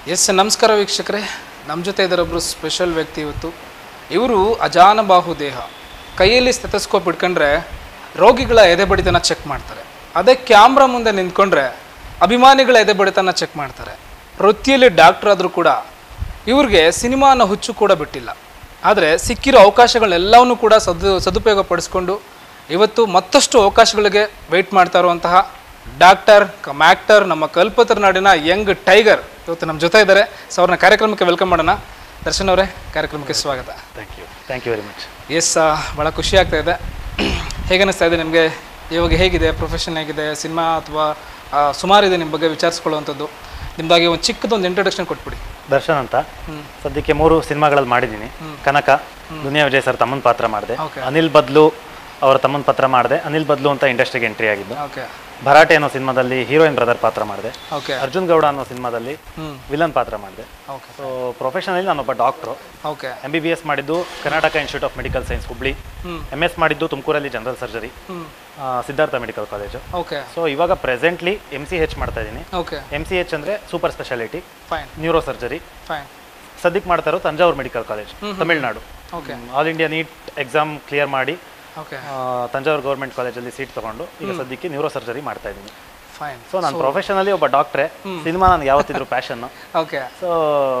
S ನಮಸ್ಕಾರ ವೀಕ್ಷಕರೇ ನಮ್ಮ ಜೊತೆ ಇದರೊಬ್ಬರು ಸ್ಪೆಷಲ್ ವ್ಯಕ್ತಿ ಇವತ್ತು ಇವರು ಅಜಾನಬಾಹು ದೇಹ ಕೈಯಲ್ಲಿ ಸ್ಟೆಥಸ್ಕೋಪ್ ಇಟ್ಕೊಂಡ್ರೆ ರೋಗಿಗಳ ಎದೆ ಬಡಿತನ ಚೆಕ್ ಮಾಡ್ತಾರೆ ಅದೇ ಕ್ಯಾಮ್ರಾ ಮುಂದೆ ನಿಂತ್ಕೊಂಡ್ರೆ ಅಭಿಮಾನಿಗಳ ಎದೆ ಬಡಿತನ ಚೆಕ್ ಮಾಡ್ತಾರೆ ವೃತ್ತಿಯಲ್ಲಿ ಡಾಕ್ಟರ್ ಆದರೂ ಕೂಡ ಇವ್ರಿಗೆ ಸಿನಿಮಾನ ಹುಚ್ಚು ಕೂಡ ಬಿಟ್ಟಿಲ್ಲ ಆದರೆ ಸಿಕ್ಕಿರೋ ಅವಕಾಶಗಳನ್ನೆಲ್ಲವನ್ನೂ ಕೂಡ ಸದು ಸದುಪಯೋಗ ಪಡಿಸ್ಕೊಂಡು ಇವತ್ತು ಮತ್ತಷ್ಟು ಅವಕಾಶಗಳಿಗೆ ವೆಯ್ಟ್ ಮಾಡ್ತಾ ಇರುವಂತಹ ಡಾಕ್ಟರ್ ಕಮ್ ಆಕ್ಟರ್ ನಮ್ಮ ಕಲ್ಪತರು ನಾಡಿನ ಯಂಗ್ ಟೈಗರ್ ಇವತ್ತು ನಮ್ಮ ಜೊತೆ ಇದ್ದಾರೆ ಸೊ ಅವ್ರನ್ನ ಕಾರ್ಯಕ್ರಮಕ್ಕೆ ವೆಲ್ಕಮ್ ಮಾಡೋಣ ದರ್ಶನ್ ಅವರೇ ಕಾರ್ಯಕ್ರಮಕ್ಕೆ ಸ್ವಾಗತ thank you thank you very much yes ಭಾಳ ಖುಷಿ ಆಗ್ತಾ ಇದೆ ಹೇಗೆ ಅನಿಸ್ತಾ ಇದೆ ನಿಮಗೆ ಇವಾಗ ಹೇಗಿದೆ ಪ್ರೊಫೆಷನ್ ಹೇಗಿದೆ ಸಿನಿಮಾ ಅಥವಾ ಸುಮಾರಿದೆ ನಿಮ್ಮ ಬಗ್ಗೆ ವಿಚಾರಿಸ್ಕೊಳ್ಳುವಂಥದ್ದು ನಿಮ್ಮದಾಗಿ ಒಂದು ಚಿಕ್ಕದೊಂದು ಇಂಟ್ರೊಡಕ್ಷನ್ ಕೊಟ್ಬಿಡಿ ದರ್ಶನ್ ಅಂತ ಸದ್ಯಕ್ಕೆ ಮೂರು ಸಿನಿಮಾಗಳಲ್ಲಿ ಮಾಡಿದ್ದೀನಿ ಕನಕ ದುನಿಯಾ ವಿಜಯ್ ಸರ್ ತಮ್ಮನ ಪಾತ್ರ ಮಾಡಿದೆ Okay. ಅನಿಲ್ ಬದ್ಲು ಅವರ ತಮ್ಮನ ಪಾತ್ರ ಮಾಡಿದೆ ಅನಿಲ್ ಬದ್ಲು ಅಂತ ಇಂಡಸ್ಟ್ರಿಗೆ ಎಂಟ್ರಿ ಆಗಿದ್ದು ಓಕೆ ಭರಾಟೆ ಅನ್ನೋ ಸಿನಿಮಾದಲ್ಲಿ ಹೀರೋಯಿನ್ ಬ್ರದರ್ ಪಾತ್ರ ಮಾಡಿದೆ ಓಕೆ ಅರ್ಜುನ್ ಗೌಡ ಅನ್ನೋ ಸಿನಿಮಾದಲ್ಲಿ ಹ್ಞೂ ವಿಲನ್ ಪಾತ್ರ ಮಾಡಿದೆ ಓಕೆ ಸೊ ಪ್ರೊಫೆಷನಲ್ಲಿ ನಾನೊಬ್ಬ doctor okay M B B S ಮಾಡಿದ್ದು Karnataka institute of medical science Hubli hmm. M S ಮಾಡಿದ್ದು ತುಮಕೂರಲ್ಲಿ ಜನರಲ್ ಸರ್ಜರಿ ಹ್ಞೂ Siddhartha medical college okay so ಇವಾಗ ಪ್ರೆಸೆಂಟ್ಲಿ ಎಮ್ ಸಿ ಹೆಚ್ ಮಾಡ್ತಾ ಇದ್ದೀನಿ ಓಕೆ ಎಮ್ ಸಿ ಎಚ್ ಅಂದರೆ super speciality fine neuro surgery fine ಸದ್ಯಕ್ಕೆ ಮಾಡ್ತಾ ಇರೋ Thanjavur medical college Tamil Nadu okay all India NEET exam clear ಮಾಡಿ ಓಕೆ ಆ, ತಂಜಾವೂರು ಗೌರ್ಮೆಂಟ್ ಕಾಲೇಜಲ್ಲಿ ಸೀಟ್ ತಗೊಂಡು ಈಗ ಸದ್ಯಕ್ಕೆ ನ್ಯೂರೋ ಸರ್ಜರಿ ಮಾಡ್ತಾ ಇದ್ದೀನಿ ಫೈನ್ ಸೊ ನಾನು ಪ್ರೊಫೆಷನಲಿ ಒಬ್ಬ ಡಾಕ್ಟ್ರೆ ಸಿನಿಮಾ ನನಗೆ ಯಾವತ್ತಿದ್ರು ಪ್ಯಾಷನ್ನು ಓಕೆ ಸೊ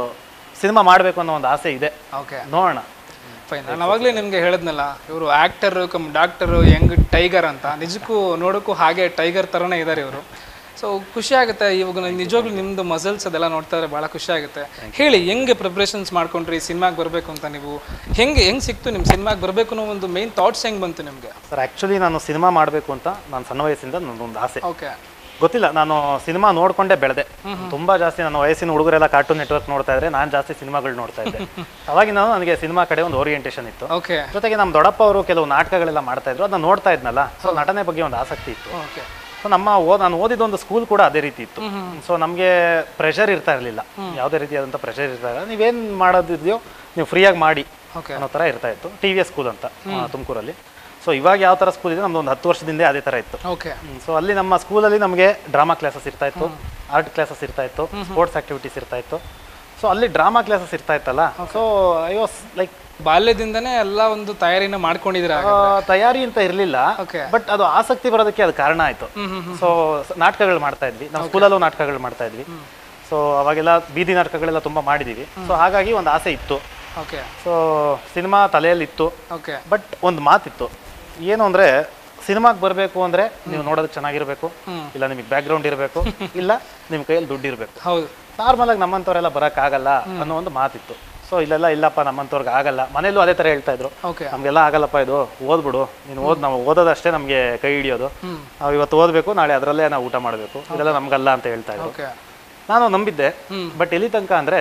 ಸಿನಿಮಾ ಮಾಡಬೇಕು ಅನ್ನೋ ಒಂದು ಆಸೆ ಇದೆ ಓಕೆ ನೋಡೋಣ ಫೈನ್ ನಾನು ಅವಾಗಲೇ ನಿಮಗೆ ಹೇಳಿದ್ನಲ್ಲ ಇವರು actor cum doctor young tiger ಅಂತ ನಿಜಕ್ಕೂ ನೋಡೋಕ್ಕೂ ಹಾಗೆ ಟೈಗರ್ ಥರನೇ ಇದ್ದಾರೆ ಇವರು ಸೊ ಖುಷಿ ಆಗುತ್ತೆ ಇವಾಗ ನಂಗೆ ನಿಜವಾಗ್ಲೂ ನಿಮ್ಮದು ಮಸಲ್ಸ್ ಅದೆಲ್ಲ ನೋಡ್ತಾ ಇದ್ರೆ ಭಾಳ ಖುಷಿ ಆಗುತ್ತೆ ಹೇಳಿ ಹೆಂಗೆ ಪ್ರಿಪ್ರೇಷನ್ಸ್ ಮಾಡ್ಕೊಂಡ್ರಿ ಸಿನಿಮಾಗೆ ಬರಬೇಕು ಅಂತ ನೀವು ಹೆಂಗೆ ಹೆಂಗೆ ಸಿಕ್ತು ನಿಮ್ಮ ಸಿನಿಮಾಗೆ ಬರಬೇಕು ಅನ್ನೋ ಒಂದು ಮೇನ್ ಥಾಟ್ಸ್ ಹೆಂಗೆ ಬಂತು ನಿಮಗೆ ಸರ್ ಆ್ಯಕ್ಚುಲಿ ನಾನು ಸಿನಿಮಾ ಮಾಡಬೇಕು ಅಂತ ನಾನು ಸಣ್ಣ ವಯಸ್ಸಿಂದ ನನ್ನೊಂದು ಆಸೆ ಓಕೆ ಗೊತ್ತಿಲ್ಲ ನಾನು ಸಿನಿಮಾ ನೋಡ್ಕೊಂಡೇ ಬೆಳೆದೆ ತುಂಬಾ ಜಾಸ್ತಿ ನನ್ನ ವಯಸ್ಸಿನ ಹುಡುಗರೆಲ್ಲ ಕಾರ್ಟೂನ್ ನೆಟ್ವರ್ಕ್ ನೋಡ್ತಾ ಇದ್ರೆ ನಾನು ಜಾಸ್ತಿ ಸಿನಿಮಾಗಳು ನೋಡ್ತಾ ಇದ್ದೆ ಅವಾಗಿನ ನನಗೆ ಸಿನಿಮಾ ಕಡೆ ಒಂದು ಓರಿಯೆಂಟೇಷನ್ ಇತ್ತು ಓಕೆ ಜೊತೆಗೆ ನಮ್ಮ ದೊಡ್ಡಪ್ಪ ಅವರು ಕೆಲವು ನಾಟಕಗಳೆಲ್ಲ ಮಾಡ್ತಾ ಇದ್ರು ಅದನ್ನ ನೋಡ್ತಾ ಇದ್ನಲ್ಲ ಸೊ ನಟನೆ ಬಗ್ಗೆ ಒಂದು ಆಸಕ್ತಿ ಇತ್ತು ಓಕೆ ಸೊ ನಮ್ಮ ಓದ್ ನಾನು ಓದಿದ ಒಂದು ಸ್ಕೂಲ್ ಕೂಡ ಅದೇ ರೀತಿ ಇತ್ತು ಸೊ ನಮಗೆ ಪ್ರೆಷರ್ ಇರ್ತಾ ಇರಲಿಲ್ಲ ಯಾವುದೇ ರೀತಿಯಾದಂಥ ಪ್ರೆಷರ್ ಇರ್ತಾ ಇರಲಿಲ್ಲ ನೀವೇನು ಮಾಡೋದಿದೆಯೋ ನೀವು ಫ್ರೀಯಾಗಿ ಮಾಡಿ ಓಕೆ ಅನ್ನೋ ಥರ ಇರ್ತಾ ಇತ್ತು ಟಿ ವಿ ಎಸ್ ಸ್ಕೂಲ್ ಅಂತ ತುಮಕೂರಲ್ಲಿ ಸೊ ಇವಾಗ ಯಾವ ಥರ ಸ್ಕೂಲ್ ಇದೆ ನಮ್ದು ಒಂದು ಹತ್ತು ವರ್ಷದಿಂದ ಅದೇ ಥರ ಇತ್ತು ಓಕೆ ಸೊ ಅಲ್ಲಿ ನಮ್ಮ ಸ್ಕೂಲಲ್ಲಿ ನಮಗೆ ಡ್ರಾಮಾ ಕ್ಲಾಸಸ್ ಇರ್ತಾ ಇತ್ತು ಆರ್ಟ್ ಕ್ಲಾಸಸ್ ಇರ್ತಾ ಇತ್ತು ಸ್ಪೋರ್ಟ್ಸ್ ಆಕ್ಟಿವಿಟೀಸ್ ಇರ್ತಾ ಇತ್ತು ಸೊ ಅಲ್ಲಿ ಡ್ರಾಮಾ ಕ್ಲಾಸಸ್ ಇರ್ತಾ ಇತ್ತಲ್ಲ ಸೊ ಐ ವಾಸ್ ಲೈಕ್ ಬಾಲ್ಯದಿಂದನೇ ಎಲ್ಲ ಒಂದು ತಯಾರಿನ ಮಾಡ್ಕೊಂಡಿದ್ದೀರಾ ತಯಾರಿ ಅಂತ ಇರಲಿಲ್ಲ ಓಕೆ ಬಟ್ ಅದು ಆಸಕ್ತಿ ಬರೋದಕ್ಕೆ ಅದು ಕಾರಣ ಆಯ್ತು ಸೊ ನಾಟಕಗಳು ಮಾಡ್ತಾ ಇದ್ವಿ ನಮ್ಮ ಸ್ಕೂಲಲ್ಲೂ ನಾಟಕಗಳು ಮಾಡ್ತಾ ಇದ್ವಿ ಸೊ ಅವಾಗೆಲ್ಲ ಬೀದಿ ನಾಟಕಗಳೆಲ್ಲ ತುಂಬಾ ಮಾಡಿದೀವಿ ಸೊ ಹಾಗಾಗಿ ಒಂದು ಆಸೆ ಇತ್ತು ಓಕೆ ಸೊ ಸಿನಿಮಾ ತಲೆಯಲ್ಲಿ ಇತ್ತು ಓಕೆ ಬಟ್ ಒಂದು ಮಾತಿತ್ತು ಏನು ಅಂದ್ರೆ ಸಿನಿಮಾಗೆ ಬರಬೇಕು ಅಂದ್ರೆ ನೀವು ನೋಡೋದಕ್ಕೆ ಚೆನ್ನಾಗಿರ್ಬೇಕು ಇಲ್ಲ ನಿಮಗೆ ಬ್ಯಾಕ್ ಗ್ರೌಂಡ್ ಇರಬೇಕು ಇಲ್ಲ ನಿಮ್ಮ ಕೈಯಲ್ಲಿ ದುಡ್ಡು ಇರಬೇಕು ಹೌದು ನಾರ್ಮಲ್ ಆಗಿ ನಮ್ಮಂಥವ್ರೆಲ್ಲ ಬರೋಕ್ಕಾಗಲ್ಲ ಅನ್ನೋ ಒಂದು ಮಾತಿತ್ತು ಸೊ ಇಲ್ಲೆಲ್ಲ ಇಲ್ಲಪ್ಪ ನಮ್ಮಂಥವ್ರಿಗೆ ಆಗಲ್ಲ ಮನೇಲೂ ಅದೇ ಥರ ಹೇಳ್ತಾ ಇದ್ರು ಓಕೆ ನಮಗೆಲ್ಲ ಆಗಲ್ಲಪ್ಪ ಇದು ಓದ್ಬಿಡು ನೀನು ಓದ್ ನಾವು ಓದೋದಷ್ಟೇ ನಮಗೆ ಕೈ ಹಿಡಿಯೋದು ನಾವು ಇವತ್ತು ಓದಬೇಕು ನಾಳೆ ಅದರಲ್ಲೇ ನಾವು ಊಟ ಮಾಡಬೇಕು ಇದೆಲ್ಲ ನಮಗಲ್ಲ ಅಂತ ಹೇಳ್ತಾ ಇದ್ರು ಓಕೆ ನಾನು ನಂಬಿದ್ದೆ ಬಟ್ ಎಲ್ಲಿ ತನಕ ಅಂದರೆ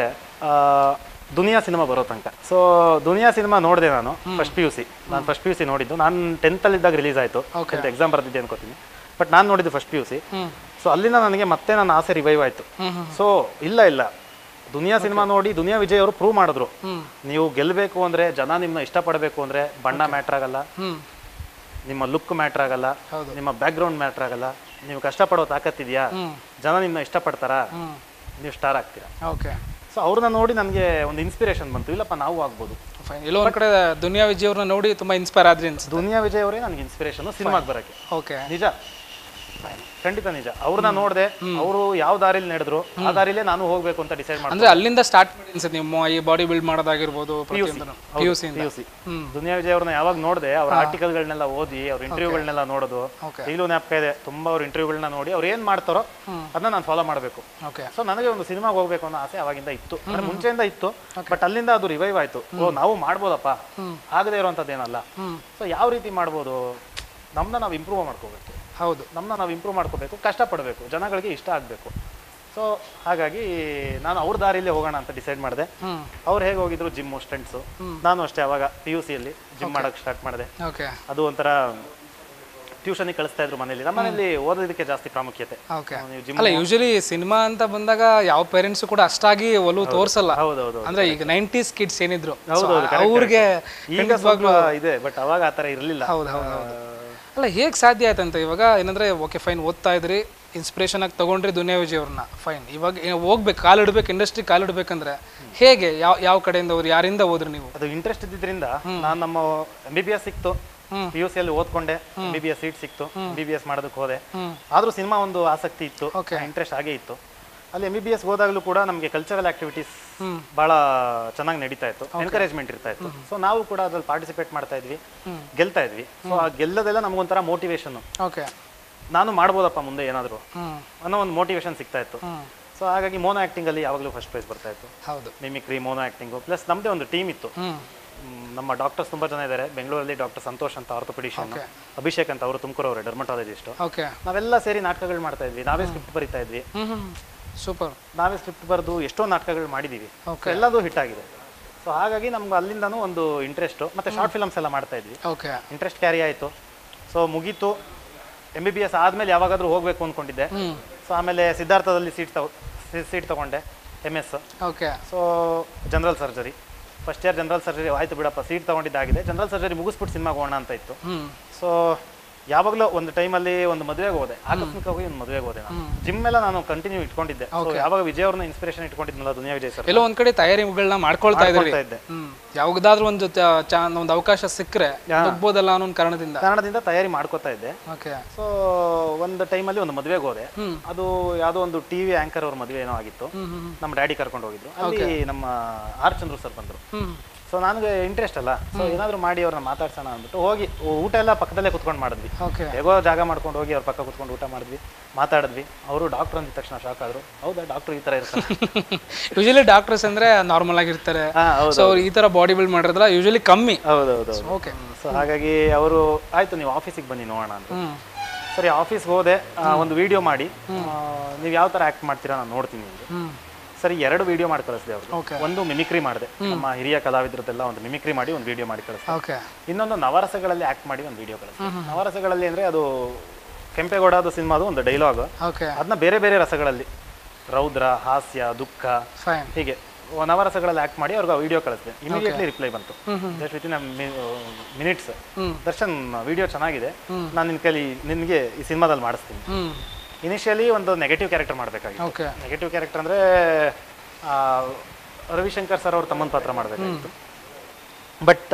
ದುನಿಯಾ ಸಿನಿಮಾ ಬರೋ ತನಕ ಸೊ ದುನಿಯಾ ಸಿನಿಮಾ ನೋಡಿದೆ ನಾನು ಫಸ್ಟ್ ಪಿ ಯು ಸಿ ನಾನು ಫಸ್ಟ್ ಪಿ ಯು ಸಿ ನೋಡಿದ್ದು ನಾನು ಟೆಂತಲ್ಲಿದ್ದಾಗ ರಿಲೀಸ್ ಆಯಿತು Okay. ಟೆಂತ್ ಎಕ್ಸಾಮ್ ಬರ್ತಿದ್ದೆ ಅನ್ಕೋತೀನಿ ಬಟ್ ನಾನು ನೋಡಿದ್ದು first P U C hmm so ಅಲ್ಲಿಂದ ನನಗೆ ಮತ್ತೆ ನನ್ನ ಆಸೆ ರಿವೈವ್ ಆಯಿತು ಹ್ಮ್ ಸೊ ಇಲ್ಲ ಇಲ್ಲ ದುನಿಯಾ ಸಿನಿಮಾ ನೋಡಿ ದುನಿಯಾ ವಿಜಯ್ ಅವರು ಪ್ರೂವ್ ಮಾಡಿದ್ರು ಹ್ಮ್ ನೀವು ಗೆಲ್ಲಬೇಕು ಅಂದ್ರೆ ಜನ ನಿಮ್ಮನ್ನ ಇಷ್ಟಪಡಬೇಕು ಅಂದ್ರೆ ಬಣ್ಣ ಮ್ಯಾಟ್ರ್ ಆಗಲ್ಲ ಹ್ಮ್ ನಿಮ್ಮ ಲುಕ್ ಮ್ಯಾಟ್ರ್ ಆಗಲ್ಲ ಹೌದು. ನಿಮ್ಮ ಬ್ಯಾಕ್ ಗ್ರೌಂಡ್ ಮ್ಯಾಟ್ರ್ ಆಗಲ್ಲ ನೀವು ಕಷ್ಟಪಡೋ ತಾಕತ್ತಿದೆಯಾ ಹ್ಮ್ ಜನ ನಿಮ್ಮನ್ನ ಇಷ್ಟಪಡ್ತಾರಾ ಹ್ಮ್ ನೀವು ಸ್ಟಾರ್ ಆಗ್ತೀರಾ ಓಕೆ ಸೊ ಅವ್ರನ್ನ ನೋಡಿ ನನಗೆ ಒಂದು ಇನ್ಸ್ಪಿರೇಷನ್ ಬಂತು ಇಲ್ಲಪ್ಪ ನಾವು ಆಗ್ಬೋದು ಫೈನ್ ಎಲ್ಲೋ ಒಂದ್ ಕಡೆ ದುನಿಯಾ ವಿಜಯ್ ಅವ್ರನ್ನ ನೋಡಿ ತುಂಬಾ ಇನ್ಸ್ಪೈರ್ ಆದ್ರಿ ಅನ್ಸುತ್ತೆ ದುನಿಯಾ ವಿಜಯ್ ಅವರೇ ನನಗೆ ಇನ್ಸ್ಪಿರೇಷನ್ ಸಿನಿಮಾಗೆ ಬರೋಕ್ಕೆ ಓಕೆ ನಿಜ ಖಂಡಿತ ನಿಜ ಅವ್ರನ್ನ ನೋಡಿದೆ ಅವರು ಯಾವ ದಾರಿಲಿ ನಡೆದ್ರು ಆ ದಾರಿಲೇ ನಾನು ಹೋಗ್ಬೇಕು ಅಂತ ಡಿಸೈಡ್ ಮಾಡಿ ಅಂದ್ರೆ ಅಲ್ಲಿಂದ ಸ್ಟಾರ್ಟ್ ಮಾಡಿ ಅನ್ಸುತ್ತೆ ನಿಮ್ಮ ಈ ಬಾಡಿ ಬಿಲ್ಡ್ ಮಾಡೋದಾಗಿರ್ಬೋದು ಪ್ರತಿಯೊಂದನ್ನು P U C P U C hmm Duniya Vijay ಅವ್ರನ್ನ ಯಾವಾಗ ನೋಡಿದೆ ಅವ್ರ ಆರ್ಟಿಕಲ್ಗಳನ್ನೆಲ್ಲ ಓದಿ ಅವ್ರ ಇಂಟರ್ವ್ಯೂಗಳನ್ನೆಲ್ಲ ನೋಡೋದು ಓಕೆ ಈಗಲೂ ಜ್ಞಾಪಕ ಇದೆ ತುಂಬಾ ಅವ್ರ ಇಂಟರ್ವ್ಯೂಗಳನ್ನ ನೋಡಿ ಅವ್ರು ಏನ್ ಮಾಡ್ತಾರೋ ಅದನ್ನ ನಾನು ಫಾಲೋ ಮಾಡಬೇಕು ಓಕೆ ಸೊ ನನಗೆ ಒಂದು ಸಿನಿಮಾಗೆ ಹೋಗ್ಬೇಕು ಅನ್ನೋ ಆಸೆ ಅವಾಗಿಂದ ಇತ್ತು ಅಂದ್ರೆ ಮುಂಚೆಯಿಂದ ಇತ್ತು ಬಟ್ ಅಲ್ಲಿಂದ ಅದು ರಿವೈವ್ ಆಯ್ತು ಓ ನಾವು ಮಾಡ್ಬೋದಪ್ಪ ಆಗದೆ ಇರುವಂಥದ್ದು ಏನಲ್ಲ ಹ್ಮ್ ಸೊ ಯಾವ ರೀತಿ ಮಾಡ್ಬೋದು ನಮ್ಮನ್ನ ನಾವು ಇಂಪ್ರೂವ್ ಮಾಡ್ಕೋಬೇಕು ಹೌದು ನಮ್ಮನ್ನ ನಾವು ಇಂಪ್ರೂವ್ ಮಾಡ್ಕೋಬೇಕು ಕಷ್ಟಪಡಬೇಕು ಜನಗಳಿಗೆ ಇಷ್ಟ ಆಗಬೇಕು ಸೊ ಹಾಗಾಗಿ ನಾನು ಅವ್ರ ದಾರಿಲೇ ಹೋಗೋಣ ಅಂತ ಡಿಸೈಡ್ ಮಾಡಿದೆ ಹ್ಮ್ ಅವ್ರು ಹೇಗೆ ಹೋಗಿದ್ರು ಜಿಮ್ಮು ಸ್ಟೆಂಟ್ಸು ನಾನು ಅಷ್ಟೇ ಅವಾಗ ಪಿ ಯು ಸಿಯಲ್ಲಿ ಜಿಮ್ ಮಾಡೋಕ್ಕೆ ಸ್ಟಾರ್ಟ್ ಮಾಡಿದೆ ಓಕೆ ಅದು ಒಂಥರ ಟ್ಯೂಷನಿಗೆ ಕಳಿಸ್ತಾ ಇದ್ರು ಮನೇಲಿ ನಮ್ಮ ಮನೇಲಿ ಓದೋದಕ್ಕೆ ಜಾಸ್ತಿ ಪ್ರಾಮುಖ್ಯತೆ ಓಕೆ ನೀವು ಜಿಮ್ ಅಲ್ಲ ಯೂಶಲಿ ಸಿನಿಮಾ ಅಂತ ಬಂದಾಗ ಯಾವ ಪೇರೆಂಟ್ಸ್ ಕೂಡ ಅಷ್ಟಾಗಿ ಒಲವು ತೋರ್ಸಲ್ಲ ಹೌದೌದು ಅಂದ್ರೆ ಈಗ ನೈಂಟೀಸ್ ಕಿಡ್ಸ್ ಏನಿದ್ರು ಹೌದೌದು, correct, ಅವ್ರಿಗೆ ಈಗ ಸ್ವಲ್ಪ ಇದೆ ಬಟ್ ಅವಾಗ ಆ ಥರ ಇರಲಿಲ್ಲ ಹೌದು ಹೌದು ಹೌದು ಅಲ್ಲ ಹೇಗೆ ಸಾಧ್ಯ ಆಯ್ತಂತ ಇವಾಗ ಏನಂದ್ರೆ ಓಕೆ ಫೈನ್ ಓದ್ತಾ ಇದ್ರಿ ಇನ್ಸ್ಪಿರೇಷನ್ ಆಗಿ ತಗೊಂಡ್ರಿ ದುನಿಯಾ ವಿಜಯ್ ಅವ್ರನ್ನ ಫೈನ್ ಇವಾಗ ಏ- ಹೋಗ್ಬೇಕು ಕಾಲಿಡ್ಬೇಕು ಇಂಡಸ್ಟ್ರಿ ಕಾಲಿಡ್ಬೇಕಂದ್ರೆ ಹೇಗೆ ಯಾವ ಯಾವ ಕಡೆಯಿಂದ ಅವ್ರು ಯಾರಿಂದ ಹೋದ್ರಿ ನೀವು ಅದು ಇಂಟ್ರೆಸ್ಟ್ ಇದ್ದಿದ್ರಿಂದ ನಾನು ನಮ್ಮ ಎಂ ಬಿ ಬಿ ಎಸ್ ಸಿಕ್ತು ಪಿ ಯು ಸಿಯಲ್ಲಿ ಓದ್ಕೊಂಡೆ M B B S seat ಸಿಕ್ತು ಎಂ ಬಿ ಬಿ ಎಸ್ ಮಾಡೋದಕ್ಕೆ ಹೋದೆ ಆದ್ರೂ ಸಿನಿಮಾ ಒಂದು ಆಸಕ್ತಿ ಇತ್ತು Okay. ಇಂಟ್ರೆಸ್ಟ್ ಆಗೇ ಇತ್ತು ಅಲ್ಲಿ ಎಂ ಬಿ ಬಿ ಎಸ್ ಹೋದಾಗಲೂ ಕೂಡ ನಮಗೆ ಕಲ್ಚರಲ್ ಆಕ್ಟಿವಿಟೀಸ್ ಬಹಳ ಚೆನ್ನಾಗಿ ನಡೀತಾ ಇತ್ತು ಎನ್ಕರೇಜ್ಮೆಂಟ್ ಇರ್ತಾ ಇತ್ತು ಸೊ ನಾವು ಕೂಡ ಅದ್ರಲ್ಲಿ ಪಾರ್ಟಿಸಿಪೇಟ್ ಮಾಡ್ತಾ ಇದ್ವಿ ಗೆಲ್ತಾ ಇದ್ವಿ ಸೊ ಆ ಗೆಲ್ಲದೆಲ್ಲ ನಮಗೊಂಥರ ಮೋಟಿವೇಶನ್ ಓಕೆ ನಾನು ಮಾಡ್ಬೋದಪ್ಪ ಮುಂದೆ ಏನಾದರೂ ಹ್ಮ್ ಅನ್ನೋ ಒಂದು ಮೋಟಿವೇಶನ್ ಸಿಗ್ತಾ ಇತ್ತು ಹ್ಮ್ ಸೊ ಹಾಗಾಗಿ ಮೋನೋ ಆಕ್ಟಿಂಗ್ ಅಲ್ಲಿ ಯಾವಾಗಲೂ ಫಸ್ಟ್ ಪ್ರೈಸ್ ಬರ್ತಾ ಇತ್ತು ಹೌದು ಮಿಮಿಕ್ರಿ ಮೋನೋ ಆಕ್ಟಿಂಗು ಪ್ಲಸ್ ನಮ್ಮದೇ ಒಂದು ಟೀಮ್ ಇತ್ತು ಹ್ಮ್ ಮ್, ನಮ್ಮ ಡಾಕ್ಟರ್ಸ್ ತುಂಬಾ ಜನ ಇದ್ದಾರೆ ಬೆಂಗಳೂರಲ್ಲಿ ಡಾಕ್ಟರ್ ಸಂತೋಷ್ ಅಂತ ಆರ್ಥೋಪೆಡಿಷಿಯನ್ Okay. ಅಭಿಷೇಕ್ ಅಂತ ಅವರು ತುಮಕೂರು ಅವರು ಡರ್ಮಟಾಲಜಿಸ್ಟ್ ಓಕೆ ನಾವೆಲ್ಲ ಸೇರಿ ನಾಟಕಗಳು ಮಾಡ್ತಾ ಇದ್ವಿ ನಾವೇ ಸ್ಕ್ರಿಪ್ಟ್ ಬರಿತಾ ಇದ್ವಿ ಹ್ಮ್ ಹ್ಮ್ ಸೂಪರ್ ನಾವೇ ಸ್ಕ್ರಿಪ್ಟ್ ಬರೆದು ಎಷ್ಟೋ ನಾಟಕಗಳು ಮಾಡಿದೀವಿ Okay. So ಎಲ್ಲದೂ ಹಿಟ್ ಆಗಿದೆ ಸೊ ಹಾಗಾಗಿ ನಮ್ಗೆ ಅಲ್ಲಿಂದನೂ ಒಂದು ಇಂಟ್ರೆಸ್ಟು ಮತ್ತೆ ಶಾರ್ಟ್ ಫಿಲಮ್ಸ್ ಎಲ್ಲ ಮಾಡ್ತಾ ಇದ್ವಿ ಓಕೆ ಇಂಟ್ರೆಸ್ಟ್ ಕ್ಯಾರಿ ಆಯಿತು ಸೊ ಮುಗೀತು ಎಂ ಬಿ ಬಿ ಎಸ್ ಆದಮೇಲೆ ಯಾವಾಗಾದ್ರೂ ಹೋಗಬೇಕು ಅಂದ್ಕೊಂಡಿದ್ದೆ ಹ್ಮ್ ಸೊ ಆಮೇಲೆ ಸಿದ್ಧಾರ್ಥದಲ್ಲಿ ಸೀಟ್ ತಗೊ ಸೀಟ್ ತಗೊಂಡೆ M S okay so general surgery first year general surgery ಆಯ್ತು ಬಿಡಪ್ಪ ಸೀಟ್ ತಗೊಂಡಿದ್ದಾಗಿದೆ ಜನರಲ್ ಸರ್ಜರಿ ಮುಗಿಸ್ಬಿಟ್ಟು ಸಿನಿಮಾಗೆ ಹೋಗೋಣ ಅಂತ ಇತ್ತು ಹ್ಮ್ ಸೊ ಯಾವಾಗಲೂ ಒಂದು ಟೈಮಲ್ಲಿ ಒಂದು ಮದುವೆಗೆ ಹೋದೆ ಆಕಸ್ಮಿಕವಾಗಿ ಒಂದು ಮದುವೆಗೆ ಹೋದೆ ನಾನು ಜಿಮ್ ಎಲ್ಲ ನಾನು ಕಂಟಿನ್ಯೂ ಇಟ್ಕೊಂಡಿದ್ದೆ ಸೊ ಯಾವಾಗ ವಿಜಯ್ ಅವ್ರನ್ನ ಇನ್ಸ್ಪಿರೇಷನ್ ಇಟ್ಕೊಂಡಿದ್ನಲ್ಲ ದುನಿಯಾ ವಿಜಯ್ ಸರ್ ಎಲ್ಲೋ ಒಂದ್ ಕಡೆ ತಯಾರಿಗಳನ್ನ ಮಾಡ್ಕೊಳ್ತಾ ಇದ್ರಿ ಮಾಡ್ಕೊಳ್ತಾ ಇದ್ದೆ ಹ್ಮ್ ಯಾವ್ದಾದ್ರು ಒಂದು ಚ- ಚಾ- ಒಂದು ಅವಕಾಶ ಸಿಕ್ಕರೆ ಹೋಗ್ಬೋದಲ್ಲ ಅನ್ನೋ ಒಂದು ಕಾರಣದಿಂದ ಕನ್ನಡದಿಂದ ತಯಾರಿ ಮಾಡ್ಕೋತಾ ಇದ್ದೆ ಓಕೆ ಸೊ ಒಂದು ಟೈಮಲ್ಲಿ ಒಂದು ಮದುವೆಗೆ ಹೋದೆ ಅದು ಯಾವುದೋ ಒಂದು ಟಿವಿ ಆಂಕರ್ ಅವ್ರ ಮದುವೆ ಏನೋ ಆಗಿತ್ತು ಹ್ಮ್ ಹ್ಮ್ ನಮ್ಮ ಡ್ಯಾಡಿ ಕರ್ಕೊಂಡು ಹೋಗಿದ್ದು ಅಲ್ಲಿ ನಮ್ಮ ಆರ್ ಚಂದ್ರು ಸರ್ ಬಂದರು ಹ್ಮ್ ಸೊ ನನಗೆ ಇಂಟ್ರೆಸ್ಟ್ ಅಲ್ಲ ಸೊ ಏನಾದರೂ ಮಾಡಿ ಅವ್ರನ್ನ ಮಾತಾಡ್ಸೋಣ ಅಂದ್ಬಿಟ್ಟು ಹೋಗಿ ಊಟ ಎಲ್ಲ ಪಕ್ಕದಲ್ಲೇ ಕುತ್ಕೊಂಡು ಮಾಡಿದ್ವಿ ಓಕೆ ಹೇಗೋ ಜಾಗ ಮಾಡ್ಕೊಂಡು ಹೋಗಿ ಅವ್ರ ಪಕ್ಕ ಕುತ್ಕೊಂಡು ಊಟ ಮಾಡಿದ್ವಿ ಮಾತಾಡಿದ್ವಿ ಅವರು ಡಾಕ್ಟರ್ ಅಂದಿದ ತಕ್ಷಣ ಶಾಕ್ ಆದ್ರು ಹೌದಾ ಡಾಕ್ಟರ್ ಈ ಥರ ಇರ್ತಾರೆ ಯೂಶಲಿ ಡಾಕ್ಟರ್ಸ್ ಅಂದ್ರೆ ನಾರ್ಮಲ್ ಆಗಿರ್ತಾರೆ ಹಾಂ ಹೌದು ಸೊ ಅವ್ರು ಈ ತರ ಬಾಡಿ ಬಿಲ್ಡ್ ಮಾಡಿದ್ರಲ್ಲ ಯೂಶಲಿ ಕಮ್ಮಿ ಹೌದೌದು ಓಕೆ ಸೊ ಹಾಗಾಗಿ ಅವರು ಆಯ್ತು ನೀವು ಆಫೀಸಿಗೆ ಬನ್ನಿ ನೋಡೋಣ ಅಂತ ಹ್ಮ್ ಸರಿ ಆಫೀಸ್ಗೆ ಹೋದೆ ಆ, ಒಂದು ವಿಡಿಯೋ ಮಾಡಿ ನೀವು ಯಾವ ಥರ ಆ್ಯಕ್ಟ್ ಮಾಡ್ತೀರಾ ನಾನು ನೋಡ್ತೀನಿ ಅಂದ್ರು. ಹ್ಮ್ ಸರಿ ಎರಡು ವಿಡಿಯೋ ಮಾಡಿ ಕಳಿಸಿದೆ ಅವ್ರಿಗೆ Okay. ಒಂದು ಮಿಮಿಕ್ರಿ ಮಾಡಿದೆ ನಮ್ಮ ಹಿರಿಯ ಕಲಾವಿದರದ್ದೆಲ್ಲ ಒಂದು ಮಿಮಿಕ್ರಿ ಮಾಡಿ ಒಂದು ವಿಡಿಯೋ ಮಾಡಿ ಕಳಿಸಿದೆ ಓಕೆ ಇನ್ನೊಂದು ನವರಸಗಳಲ್ಲಿ ಆ್ಯಕ್ಟ್ ಮಾಡಿ ಒಂದು ವಿಡಿಯೋ ಕಳಿಸಿದೆ ನವರಸಗಳಲ್ಲಿ ಅಂದರೆ ಅದು ಕೆಂಪೇಗೌಡದು ಸಿನಿಮಾದು ಒಂದು ಡೈಲಾಗ್ ಓಕೆ ಅದನ್ನ ಬೇರೆ ಬೇರೆ ರಸಗಳಲ್ಲಿ ರೌದ್ರ ಹಾಸ್ಯ ದುಃಖ ಫೈನ್ ಹೀಗೆ ನವರಸಗಳಲ್ಲಿ ಆ್ಯಕ್ಟ್ ಮಾಡಿ ಅವ್ರಿಗೆ ವಿಡಿಯೋ ಕಳಿಸಿದೆ ಇಮಿಡಿಯೇಟ್ಲಿ ರಿಪ್ಲೈ ಬಂತು just within minutes hmm. Darshan video ಚೆನ್ನಾಗಿದೆ ನಾನು ನಿನ್ನ ಕೈಲಿ ನಿನಗೆ ಈ ಸಿನಿಮಾದಲ್ಲಿ ಮಾಡಿಸ್ತೀನಿ ಹ್ಮ್ ಇನಿಷಿಯಲಿ ಒಂದು ನೆಗೆಟಿವ್ ಕ್ಯಾರೆಕ್ಟರ್ ಮಾಡಬೇಕಾಗಿತ್ತು ಓಕೆ ನೆಗೆಟಿವ್ ಕ್ಯಾರೆಕ್ಟರ್ ಅಂದರೆ ರವಿಶಂಕರ್ ಸರ್ ಅವ್ರ ತಮ್ಮನ ಪಾತ್ರ ಮಾಡಬೇಕಾಗಿತ್ತು ಬಟ್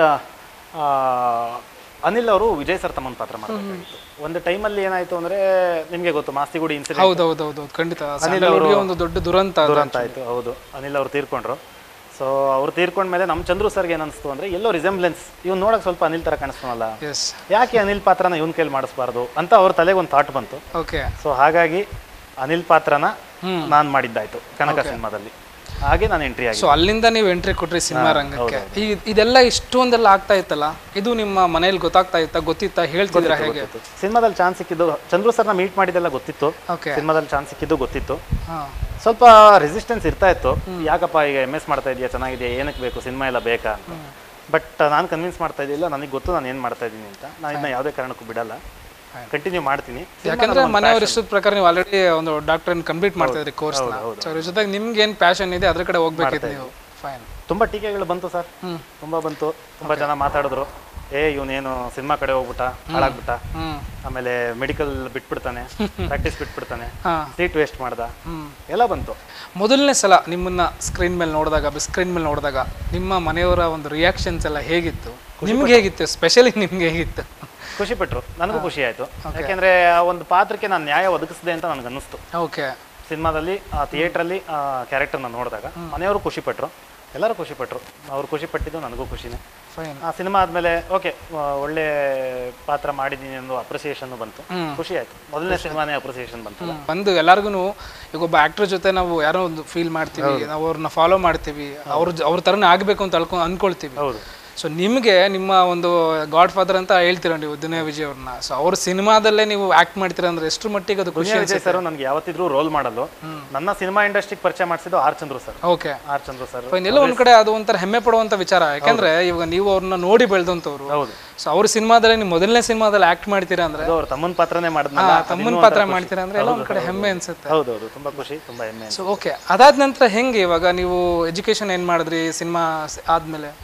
ಅನಿಲ್ ಅವರು ವಿಜಯ್ ಸರ್ ತಮ್ಮನ ಪಾತ್ರ ಮಾಡಬೇಕಾಗಿತ್ತು ಒಂದು ಟೈಮಲ್ಲಿ ಏನಾಯ್ತು ಅಂದರೆ ನಿಮಗೆ ಗೊತ್ತು ಮಾಸ್ತಿಗುಡಿ ಇನ್ಸಿಡೆಂಟ್ ಹೌದು ಹೌದು ಹೌದು ಖಂಡಿತ ಸ್ಯಾಂಡಲ್ವುಡ್ಗೆ ಒಂದು ದೊಡ್ಡ ದುರಂತ ಅದು. ದುರಂತ ಆಯಿತು ಹೌದು ಅನಿಲ್ ಅವ್ರು ತೀರ್ಕೊಂಡ್ರು ಸೊ ಅವ್ರು ತೀರ್ಕೊಂಡ್ಮೇಲೆ ನಮ್ಮ ಚಂದ್ರು ಸರ್ಗೆ ಏನನ್ನಿಸ್ತು ಅಂದರೆ ಎಲ್ಲೋ ರಿಸೆಂಬ್ಲೆನ್ಸ್ ಇವ್ನು ನೋಡೋಕೆ ಸ್ವಲ್ಪ ಅನಿಲ್ ಥರ ಕಾಣಿಸ್ತಾನಲ್ಲ ಎಸ್ ಯಾಕೆ ಅನಿಲ್ ಪಾತ್ರನ ಇವನ್ ಕೈಲಿ ಮಾಡಿಸ್ಬಾರ್ದು ಅಂತ ಅವ್ರ ತಲೆಗೆ ಒಂದು ಥಾಟ್ ಬಂತು ಓಕೆ ಸೊ ಹಾಗಾಗಿ ಅನಿಲ್ ಪಾತ್ರನ ನಾನು ಮಾಡಿದ್ದಾಯ್ತು ಕನಕ ಸಿನಿಮಾದಲ್ಲಿ ಹಾಗೆ ನಾನು ಎಂಟ್ರಿ ಆಗಿ ಸೊ ಅಲ್ಲಿಂದ ನೀವು ಎಂಟ್ರಿ ಕೊಟ್ರಿ ಸಿನಿಮಾ ರಂಗಕ್ಕೆ ಈ ಇದೆಲ್ಲ ಇಷ್ಟೊಂದೆಲ್ಲ ಆಗ್ತಾ ಇತ್ತಲ್ಲ ಇದು ನಿಮ್ಮ ಮನೇಲಿ ಗೊತ್ತಾಗ್ತಾ ಇತ್ತಾ ಗೊತ್ತಿತ್ತಾ ಹೇಳ್ತಿದ್ದೀರಾ ಹೇಗೆ ಸಿನಿಮಾದಲ್ಲಿ ಚಾನ್ಸ್ ಸಿಕ್ಕಿದ್ದು ಚಂದ್ರು ಸರ್ನ ಮೀಟ್ ಮಾಡಿದ್ದೆಲ್ಲ ಗೊತ್ತಿತ್ತು ಓಕೆ ಸಿನಿಮಾದಲ್ಲಿ ಚಾನ್ಸ್ ಸಿಕ್ಕಿದ್ದು ಗೊತ್ತಿತ್ತು ಹಾ ಸ್ವಲ್ಪ ರೆಸಿಸ್ಟೆನ್ಸ್ ಇರ್ತಾ ಇತ್ತು ಯಾಕಪ್ಪ ಈಗ ಎಮ್ ಎಸ್ ಮಾಡ್ತಾ ಇದೆಯಾ ಚೆನ್ನಾಗಿದೆಯಾ ಏನಕ್ಕೆ ಬೇಕು ಸಿನಿಮಾ ಎಲ್ಲ ಬೇಕಾ ಅಂತ ಬಟ್ ನಾನು ಕನ್ವಿನ್ಸ್ ಮಾಡ್ತಾ ಇದ್ದಿಲ್ಲ ನನಗೆ ಗೊತ್ತು ನಾನು ಏನು ಮಾಡ್ತಾ ಇದ್ದೀನಿ ಅಂತ ನಾನು ಇದನ್ನ ಯಾವುದೇ ಕಾರಣಕ್ಕೂ ಬಿಡಲ್ಲ ಕಂಟಿನ್ಯೂ ಮಾಡ್ತೀನಿ ಯಾಕಂದ್ರೆ ಮನೆಯವ್ರ ಇಷ್ಟದ ಪ್ರಕಾರ ನೀವು ಆಲ್ರೆಡಿ ಒಂದು ಡಾಕ್ಟರ್ ಕಂಪ್ಲೀಟ್ ಮಾಡ್ತಾ ಇದ್ರಿ ಕೋರ್ಸ್ ಸೊ ಅದ್ರ ಜೊತೆಗೆ ನಿಮ್ಗೆ ಏನ್ ಪ್ಯಾಷನ್ ಇದೆ ಅದ್ರ ಕಡೆ ಹೋಗ್ಬೇಕಿತ್ತು ನೀವು ಫೈನ್ ತುಂಬ ಟೀಕೆಗಳು ಬಂತು ಸರ್ ಹ್ಮ್. ತುಂಬ ಬಂತು ತುಂಬ ಜನ ಮಾತಾಡಿದ್ರು ಏ ಇವನೇನು ಸಿನಿಮಾ ಕಡೆ ಹೋಗ್ಬಿಟ್ಟ ಹಾಳಾಗ್ಬಿಟ್ಟ ಹ್ಮ್ ಆಮೇಲೆ ಮೆಡಿಕಲ್ ಬಿಟ್ಬಿಡ್ತಾನೆ ಪ್ರಾಕ್ಟೀಸ್ ಬಿಟ್ಬಿಡ್ತಾನೆ ಹಾ ಸೀಟ್ ವೇಸ್ಟ್ ಮಾಡ್ದ ಹ್ಮ್ ಎಲ್ಲ ಬಂತು ಮೊದಲನೇ ಸಲ ನಿಮ್ಮನ್ನ ಸ್ಕ್ರೀನ್ ಮೇಲೆ ನೋಡಿದಾಗ ಸ್ಕ್ರೀನ್ ಮೇಲೆ ನೋಡಿದಾಗ ನಿಮ್ಮ ಮನೆಯವರ ಒಂದು ರಿಯಾಕ್ಷನ್ಸ್ ಎಲ್ಲ ಹೇಗಿತ್ತು ನಿಮ್ಗೆ ಹೇಗಿತ್ತು ಸ್ಪೆಷಲಿ ನಿಮ್ಗೆ ಹೇಗಿತ್ತು ಖುಷಿ ಪಟ್ರು ನನಗೂ ಖುಷಿ ಆಯ್ತು ಯಾಕೆಂದ್ರೆ ಆ ಒಂದು ಪಾತ್ರಕ್ಕೆ ನಾನು ನ್ಯಾಯ ಒದಗಿಸಿದೆ ಅಂತ ನನಗೆ ಅನ್ನಿಸ್ತು ಓಕೆ ಸಿನಿಮಾದಲ್ಲಿ ಆ ಥಿಯೇಟ್ರಲ್ಲಿ ಆ ಕ್ಯಾರೆಕ್ಟರ್ನ ನೋಡಿದಾಗ ಮನೆಯವರು ಖುಷಿ ಪಟ್ರು ಎಲ್ಲರೂ ಖುಷಿ ಪಟ್ರು ಅವ್ರು ಖುಷಿ ಪಟ್ಟಿದ್ದು ನನಗೂ ಖುಷಿನೇ ಫೈನ್ ಆ ಸಿನಿಮಾ ಆದಮೇಲೆ ಓಕೆ ಒಳ್ಳೆ ಪಾತ್ರ ಮಾಡಿದ್ದೀನಿ ಅನ್ನೋ ಅಪ್ರಿಸಿಯೇಷನ್ ಬಂತು ಖುಷಿ ಆಯ್ತು ಮೊದಲನೇ ಸಿನಿಮಾನೇ ಅಪ್ರಿಸಿಯೇಷನ್ ಬಂತು ಬಂದು ಎಲ್ಲರಿಗೂ ಈಗ ಒಬ್ಬ ಆಕ್ಟರ್ ಜೊತೆ ನಾವು ಯಾರೋ ಒಂದು ಫೀಲ್ ಮಾಡ್ತೀವಿ ನಾವು ಅವ್ರನ್ನ ಫಾಲೋ ಮಾಡ್ತೀವಿ ಅವ್ರ ಜ- ಅವ್ರ ಥರನೇ ಆಗಬೇಕು ಅಂತ ಅಳ್ಕೊ ಅನ್ಕೊಳ್ತೀವಿ ಹೌದು ಸೊ ನಿಮಗೆ ನಿಮ್ಮ ಒಂದು ಗಾಡ್ ಫಾದರ್ ಅಂತ ಹೇಳ್ತೀರ ನೀವು ದುನಿಯಾ ವಿಜಯ್ ಅವ್ರನ್ನ ಸೊ ಅವ್ರ ಸಿನಿಮಾದಲ್ಲೇ ನೀವು ಆಕ್ಟ್ ಮಾಡ್ತೀರಾ ಅಂದ್ರೆ ಎಷ್ಟು ಮಟ್ಟಿಗೆ ಅದು ಖುಷಿ ದುನಿಯಾ ವಿಜಯ್ ಸರ್ ನನಗೆ ಯಾವತ್ತಿದ್ರೂ ರೋಲ್ ಮಾಡಲು ನನ್ನ ಸಿನಿಮಾ ಇಂಡಸ್ಟ್ರಿಗೆ ಪರಿಚಯ ಮಾಡಿಸಿದ್ದು R Chandru sir okay R Chandru sir fine ಎಲ್ಲ ಒಂದ್ ಕಡೆ ಅದು ಒಂಥರ ಹೆಮ್ಮೆ ಪಡುವಂತ ವಿಚಾರ ಯಾಕಂದ್ರೆ ಇವಾಗ ನೀವು ಅವ್ರನ್ನ ನೋಡಿ ಬೆಳೆದಂತವ್ರು ಹೌದು ಸೊ ಅವ್ರ ಸಿನಿಮಾದಲ್ಲಿ ನೀವು ಮೊದಲನೇ ಸಿನಿಮಾದಲ್ಲಿ ಆಕ್ಟ್ ಮಾಡ್ತೀರಾ ಅಂದ್ರೆ ಅದು ಅವ್ರ ತಮ್ಮನ ಪಾತ್ರನೇ ಆ, ಮಾಡಿದ್ನಲ್ಲ ತಮ್ಮನ್ ಪಾತ್ರ ಮಾಡ್ತೀರಾ ಅಂದ್ರೆ ಎಲ್ಲ ಒಂದ್ ಕಡೆ ಹೆಮ್ಮೆ ಅನ್ಸುತ್ತೆ ಹೌದೌದು ತುಂಬಾ ಖುಷಿ ತುಂಬಾ ಹೆಮ್ಮೆ ಸೊ ಓಕೆ ಅದಾದ ನಂತರ ಹೆಂಗೆ ಇವಾಗ ನೀವು ಎಜುಕೇಶನ್ ಏನ್ ಮಾಡಿದ್ರಿ ಸಿನಿಮಾ ಆದ್ಮೇಲೆ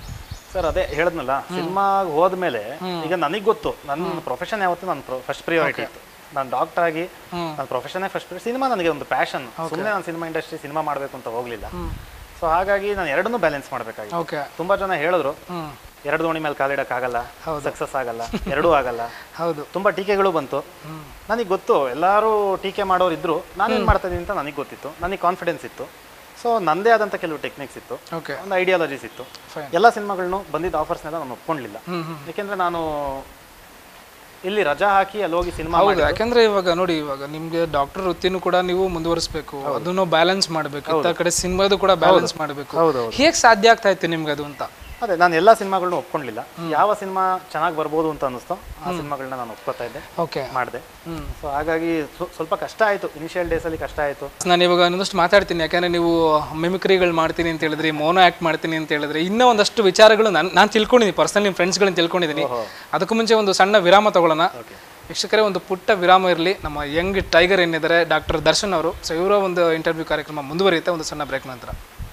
ಸರ್ ಅದೇ ಹೇಳದ್ನಲ್ಲ ಸಿನಿಮಾ ಹೋದ್ಮೇಲೆ ಈಗ ನನಗೆ ಗೊತ್ತು ನನ್ನ ಪ್ರೊಫೆಷನ್ ಯಾವತ್ತು ನನ್ನ ಫಸ್ಟ್ ಪ್ರಿಯಾರಿಟಿ ಇತ್ತು ನಾನು ಡಾಕ್ಟರ್ ಆಗಿ ನನ್ನ ಪ್ರೊಫೆಷನ್ನೇ ಫಸ್ಟ್ ಸಿನಿಮಾ ನನಗೆ ಒಂದು ಪ್ಯಾಷನ್ ಸುಮ್ಮನೆ ನಾನು ಸಿನಿಮಾ ಇಂಡಸ್ಟ್ರಿ ಸಿನಿಮಾ ಮಾಡಬೇಕು ಅಂತ ಹೋಗ್ಲಿಲ್ಲ ಸೊ ಹಾಗಾಗಿ ನಾನು ಎರಡನ್ನೂ ಬ್ಯಾಲೆನ್ಸ್ ಮಾಡಬೇಕಾಗಿತ್ತು ಓಕೆ ತುಂಬಾ ಜನ ಹೇಳಿದ್ರು ಹ್ಮ್ ಎರಡು ದೋಣಿ ಮೇಲೆ ಕಾಲಿಡಕ್ ಆಗಲ್ಲ ಸಕ್ಸಸ್ ಆಗಲ್ಲ ಎರಡೂ ಆಗಲ್ಲ ಹೌದು ತುಂಬಾ ಟೀಕೆಗಳು ಬಂತು ನನಗೆ ಗೊತ್ತು ಎಲ್ಲರೂ ಟೀಕೆ ಮಾಡೋರು ಇದ್ರು ನಾನೇನ್ ಮಾಡ್ತಾ ಇದೀನಿ ಅಂತ ನನಗೆ ಗೊತ್ತಿತ್ತು ನನಗೆ ಕಾನ್ಫಿಡೆನ್ಸ್ ಇತ್ತು ಸೊ ನಂದೇ ಆದಂತ ಕೆಲವು ಟೆಕ್ನಿಕ್ಸ್ ಇತ್ತು ಓಕೆ ಒಂದು ಐಡಿಯಾಲಜೀಸ್ ಇತ್ತು Fine. ಎಲ್ಲ ಸಿನಿಮಾಗಳನ್ನು ಬಂದಿದ್ದ ಆಫರ್ಸ್ನೆಲ್ಲ ನಾನು ಒಪ್ಕೊಂಡಿಲ್ಲ ಹ್ಮ್ ಹ್ಮ್ ಯಾಕೆಂದ್ರೆ ನಾನು ಇಲ್ಲಿ ರಜಾ ಹಾಕಿ ಅಲ್ಲಿ ಹೋಗಿ ಸಿನಿಮಾ ಹೌದು ಯಾಕಂದ್ರೆ ಇವಾಗ ನೋಡಿ ಇವಾಗ ನಿಮ್ಗೆ ಡಾಕ್ಟರ್ ವೃತ್ತಿನೂ ಕೂಡ ನೀವು ಮುಂದುವರಿಸಬೇಕು ಅದನ್ನು ಬ್ಯಾಲೆನ್ಸ್ ಮಾಡಬೇಕು ಇತ್ತ ಕಡೆ ಸಿನಿಮಾದು ಕೂಡ ಬ್ಯಾಲೆನ್ಸ್ ಮಾಡಬೇಕು ಹೌದು ಹೇಗ್ ಸಾಧ್ಯ ಆಗ್ತಾ ಇತ್ತು ನಿಮ್ಗೆ ಅದು ಅಂತ ಅದೇ ನಾನು ಎಲ್ಲ ಸಿನಿಮಾಗಳನ್ನೂ ಒಪ್ಕೊಂಡಿಲ್ಲ ಯಾವ ಸಿನಿಮಾ ಚೆನ್ನಾಗಿ ಬರ್ಬೋದು ಅಂತ ಅನ್ನಿಸ್ತು ಆ ಸಿನಿಮಾಗಳನ್ನ ನಾನು ಒಪ್ಕೋತಾ ಇದ್ದೆ ಓಕೆ ಮಾಡಿದೆ ಹ್ಮ್ ಸೊ ಹಾಗಾಗಿ ಸ್ವ- ಸ್ವಲ್ಪ ಕಷ್ಟ ಆಯಿತು ಇನಿಷಿಯಲ್ ಡೇಸಲ್ಲಿ ಕಷ್ಟ ಆಯಿತು ನಾನು ಇವಾಗ ಇನ್ನೊಂದಷ್ಟು ಮಾತಾಡ್ತೀನಿ ಯಾಕಂದ್ರೆ ನೀವು ಮಿಮಿಕ್ರಿಗಳು ಮಾಡ್ತೀನಿ ಅಂತ ಹೇಳಿದ್ರಿ ಮೋನೋ ಆ್ಯಕ್ಟ್ ಮಾಡ್ತೀನಿ ಅಂತ ಹೇಳಿದ್ರೆ ಇನ್ನೂ ಒಂದಷ್ಟು ವಿಚಾರಗಳು ನಾನು ನಾನು ತಿಳ್ಕೊಂಡಿದ್ದೀನಿ ಪರ್ಸನಲ್ ನಿಮ್ಮ ಫ್ರೆಂಡ್ಸ್ಗಳನ್ನ ತಿಳ್ಕೊಂಡಿದ್ದೀನಿ ಅದಕ್ಕೂ ಮುಂಚೆ ಒಂದು ಸಣ್ಣ ವಿರಾಮ ತಗೊಳ್ಳೋಣ ವೀಕ್ಷಕರೇ ಒಂದು ಪುಟ್ಟ ವಿರಾಮ ಇರಲಿ ನಮ್ಮ ಯಂಗ್ ಟೈಗರ್ ಏನಿದ್ದಾರೆ ಡಾಕ್ಟರ್ ದರ್ಶನ್ ಅವರು ಸೊ ಇವರ ಒಂದು ಇಂಟರ್ವ್ಯೂ ಕಾರ್ಯಕ್ರಮ ಮುಂದುವರಿಯುತ್ತೆ ಒಂದು ಸಣ್ಣ ಬ್ರೇಕ್ ನಂತರ